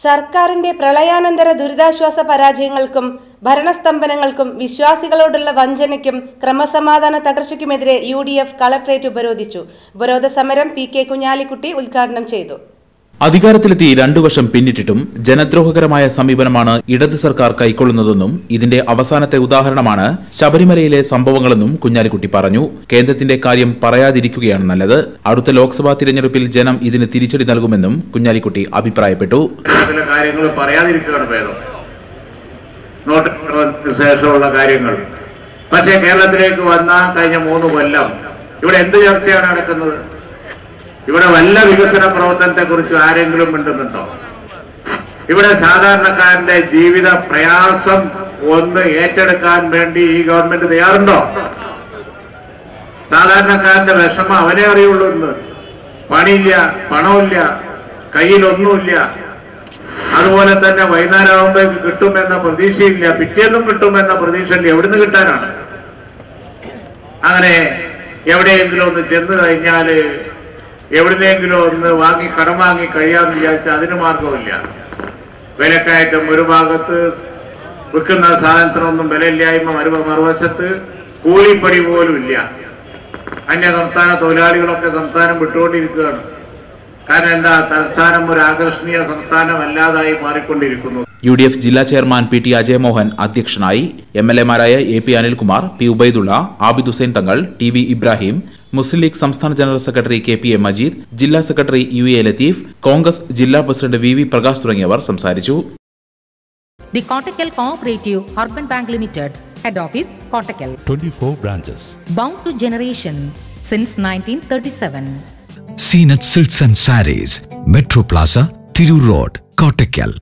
സർക്കാരിന്റെ പ്രളയാനന്തര ദുരിതാശ്വാസ പരാജയങ്ങൾക്കും ഭരണസ്തംഭനങ്ങൾക്കും വിശ്വാസികളോടുള്ള വഞ്ചനയ്ക്കും ക്രമസമാധാന തകർച്ചയ്ക്കുമെതിരെ യു ഡി എഫ് കളക്ട്രേറ്റ് ഉപരോധിച്ചു ഉപരോധ സമരം പി കെ കുഞ്ഞാലിക്കുട്ടി ഉദ്ഘാടനം ചെയ്തു അധികാരത്തിലെത്തി രണ്ടു വർഷം പിന്നിട്ടിട്ടും ജനദ്രോഹകരമായ സമീപനമാണ് ഇടത് സർക്കാർ കൈക്കൊള്ളുന്നതെന്നും ഇതിന്റെ അവസാനത്തെ ഉദാഹരണമാണ് ശബരിമലയിലെ സംഭവങ്ങളെന്നും കുഞ്ഞാലിക്കുട്ടി പറഞ്ഞു കേന്ദ്രത്തിന്റെ കാര്യം പറയാതിരിക്കുകയാണ് നല്ലത് അടുത്ത ലോക്സഭാ തിരഞ്ഞെടുപ്പിൽ ജനം ഇതിന് തിരിച്ചടി നൽകുമെന്നും കുഞ്ഞാലിക്കുട്ടി അഭിപ്രായപ്പെട്ടു ചില കാര്യങ്ങൾ പറയാതിരിക്കുകയാണ് ഭേദം നോട്ട് വന്നതിന് ശേഷമുള്ള കാര്യങ്ങൾ പക്ഷേ കേരളത്തിലേക്ക് വന്ന കഴിഞ്ഞ മൂന്ന് കൊല്ലം ഇവിടെ എന്ത് ചർച്ചയാണ് നടക്കുന്നത് ഇവിടെ വല്ല വികസന പ്രവർത്തനത്തെ കുറിച്ച് ആരെങ്കിലും മിണ്ടുന്നുണ്ടോ ഇവിടെ സാധാരണക്കാരന്റെ ജീവിത പ്രയാസം ഒന്ന് ഏറ്റെടുക്കാൻ വേണ്ടി ഈ ഗവൺമെന്റ് തയ്യാറുണ്ടോ സാധാരണക്കാരന്റെ വിഷമം അവനെ അറിയുള്ളൂ ഇന്ന് പണിയില്ല പണമില്ല കയ്യിലൊന്നുമില്ല അതുപോലെ തന്നെ വൈകുന്നേരം ആകുമ്പോഴേക്ക് കിട്ടുമെന്ന പ്രതീക്ഷയില്ല പിറ്റേന്നും കിട്ടുമെന്ന പ്രതീക്ഷയില്ല എവിടുന്ന് കിട്ടാനാണ് അങ്ങനെ എവിടെയെങ്കിലും ഒന്ന് ചെന്ന് കഴിഞ്ഞാല് എവിടുന്നെങ്കിലും ഒന്ന് വാങ്ങി കടം വാങ്ങി കഴിയാന്ന് വിചാരിച്ചാൽ അതിന് മാർഗമില്ല വിലക്കയറ്റം ഒരു ഭാഗത്ത് വിൽക്കുന്ന സാധനത്തിനൊന്നും വിലയില്ലായ്മ മറു മറുവശത്ത് കൂലിപ്പടി പോലും ഇല്ല അന്യ സംസ്ഥാന തൊഴിലാളികളൊക്കെ സംസ്ഥാനം വിട്ടുകൊണ്ടിരിക്കുകയാണ് കാരണം എന്താ തലസ്ഥാനം ഒരു ആകർഷണീയ സംസ്ഥാനമല്ലാതായി മാറിക്കൊണ്ടിരിക്കുന്നു യു ഡി എഫ് ജില്ലാ ചെയർമാൻ പി ടി അജയമോഹൻ അധ്യക്ഷനായി എം എൽ എമാരായ A P Anilkumar P Ubaidulla Abid Hussain Thangal T V Ibrahim Muslim League സംസ്ഥാന general secretary K P A Majeed ജില്ലാ secretary U A Latheef Congress ജില്ലാ പ്രസിഡന്റ് വി വി പ്രകാശ് തുടങ്ങിയവർ സംസാരിച്ചു The Kottakkal Cooperative Urban Bank Limited, Head Office, Kottakkal. 24 branches. Bound to generation since 1937. Zeenath silks and sarees metro plaza Tirur road Kottakkal